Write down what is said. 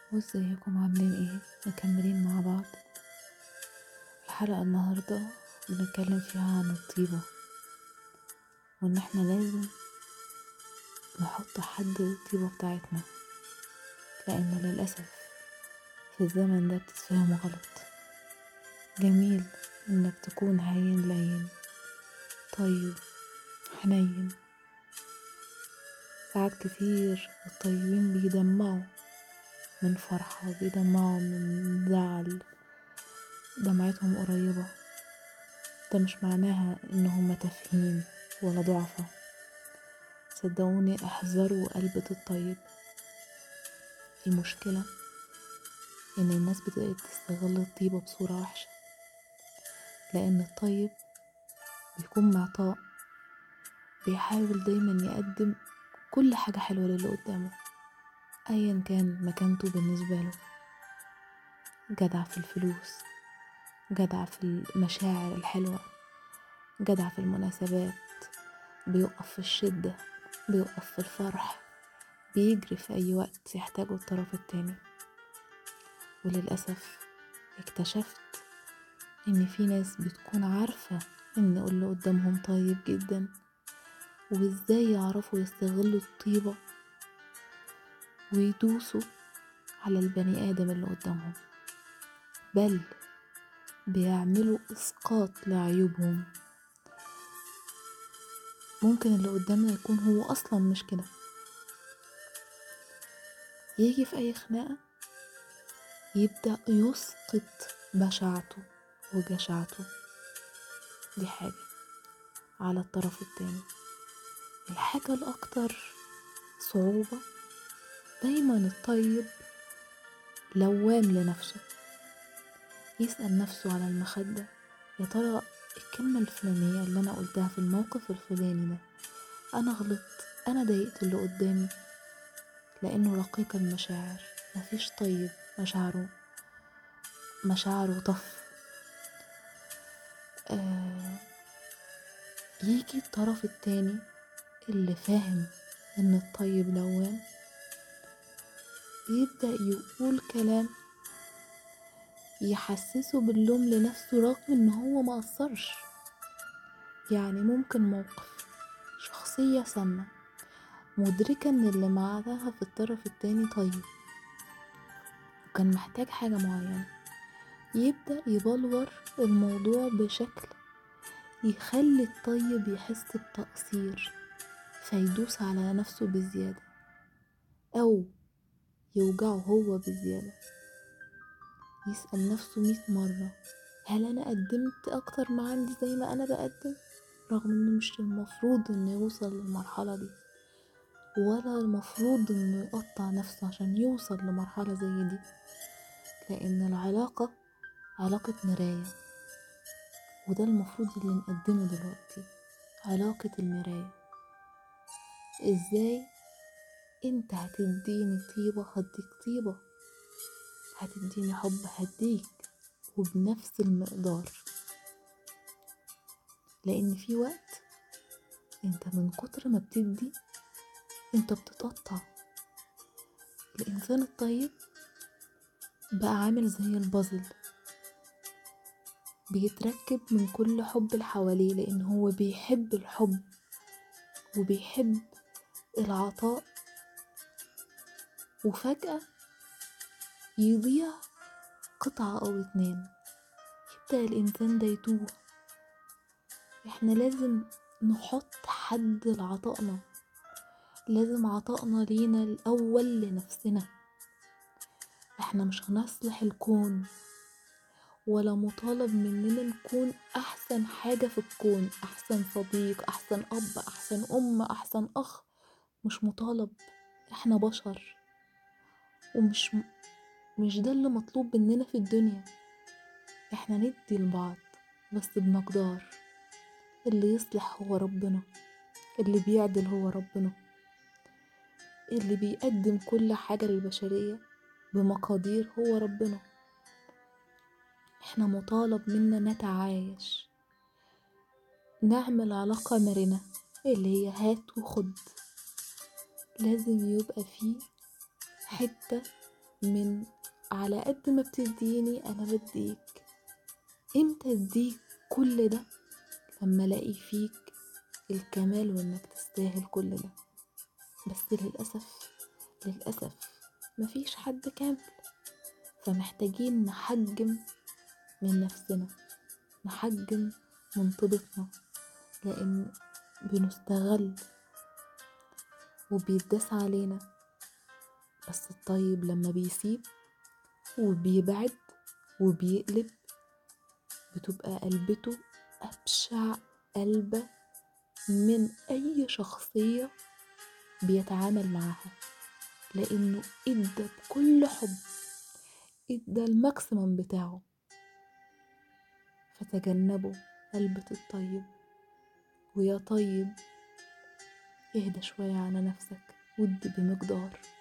وازيكم عاملين ايه مكملين مع بعض الحلقة النهاردة بنتكلم فيها عن الطيبة وان احنا لازم نحط حد للطيبة بتاعتنا لان للأسف في الزمن ده بتتفهم غلط جميل انك تكون هين لين طيب حنين ساعات كتير الطيبين بيدمعوا من فرحة بيدمعوا من زعل دمعتهم قريبة ده مش معناها انهم تافهين ولا ضعفة صدقوني احذروا قلبة الطيب المشكلة ان الناس بدأت تستغل الطيبة بصورة وحشة لان الطيب بيكون معطاء بيحاول دايما يقدم كل حاجة حلوة للي قدامه ايا كان مكانته بالنسبة له جدع في الفلوس جدع في المشاعر الحلوة جدع في المناسبات بيقف في الشدة بيقف في الفرح بيجري في أي وقت يحتاجه الطرف التاني وللأسف اكتشفت إن في ناس بتكون عارفة إن اللي قدامهم طيب جدا وإزاي يعرفوا يستغلوا الطيبة ويدوسوا على البني آدم اللي قدامهم بل بيعملوا إسقاط لعيوبهم ممكن اللي قدامنا يكون هو أصلا مش كده يجي في أي خناقة يبدأ يسقط بشاعته وجشعته دي حاجة على الطرف التاني الحاجة الأكتر صعوبة دايما الطيب لوام لنفسه يسأل نفسه على المخدة يا ترى الكلمة الفلانية اللي أنا قلتها في الموقف الفلاني ده أنا غلطت أنا ضايقت اللي قدامي لأنه رقيق المشاعر مفيش طيب مشاعره مشاعره طف آه يجي الطرف التاني اللي فاهم ان الطيب لوام يبدأ يقول كلام يحسسه باللوم لنفسه رغم ان هو ما قصرش يعني ممكن موقف شخصية سامة مدركة ان اللي معاها في الطرف التاني طيب وكان محتاج حاجة معينة يبدأ يبلور الموضوع بشكل يخلي الطيب يحس بتقصير فيدوس على نفسه بزيادة أو يوجعه هو بزيادة يسأل نفسه مية مرة هل أنا قدمت أكتر ما عندي زي ما أنا بقدم رغم إنه مش المفروض إنه يوصل للمرحلة دي ولا المفروض إنه يقطع نفسه عشان يوصل لمرحلة زي دي لأن العلاقة علاقة مراية وده المفروض اللي نقدمه دلوقتي علاقة المراية ازاي انت هتديني طيبة هديك طيبة هتديني حب هديك وبنفس المقدار لان في وقت انت من كتر ما بتدي انت بتتقطع الانسان الطيب بقى عامل زي البازل بيتركب من كل حب اللي حواليه لان هو بيحب الحب وبيحب العطاء وفجأة يضيع قطعة أو اتنين يبدأ الإنسان ده يتوه احنا لازم نحط حد لعطائنا لازم عطائنا لينا الأول لنفسنا احنا مش هنصلح الكون ولا مطالب مننا نكون أحسن حاجة في الكون أحسن صديق أحسن أب أحسن أم أحسن أخ مش مطالب احنا بشر ومش مش ده اللي مطلوب مننا في الدنيا احنا ندي لبعض بس بمقدار اللي يصلح هو ربنا اللي بيعدل هو ربنا اللي بيقدم كل حاجة للبشرية بمقادير هو ربنا احنا مطالب منا نتعايش نعمل علاقة مرنة اللي هي هات وخد لازم يبقى فيه حتة من على قد ما بتديني انا بديك امتى اديك كل ده لما الاقي فيك الكمال وانك تستاهل كل ده بس للأسف للأسف مفيش حد كامل فمحتاجين نحجم من نفسنا نحجم من طيبتنا لأن بنستغل وبيداس علينا بس الطيب لما بيسيب وبيبعد وبيقلب بتبقى قلبته أبشع قلبة من أي شخصية بيتعامل معاها لأنه إدى بكل حب إدى الماكسيمم بتاعه فتجنبوا قلبة الطيب ويا طيب اهدى شوية على نفسك ود بمقدار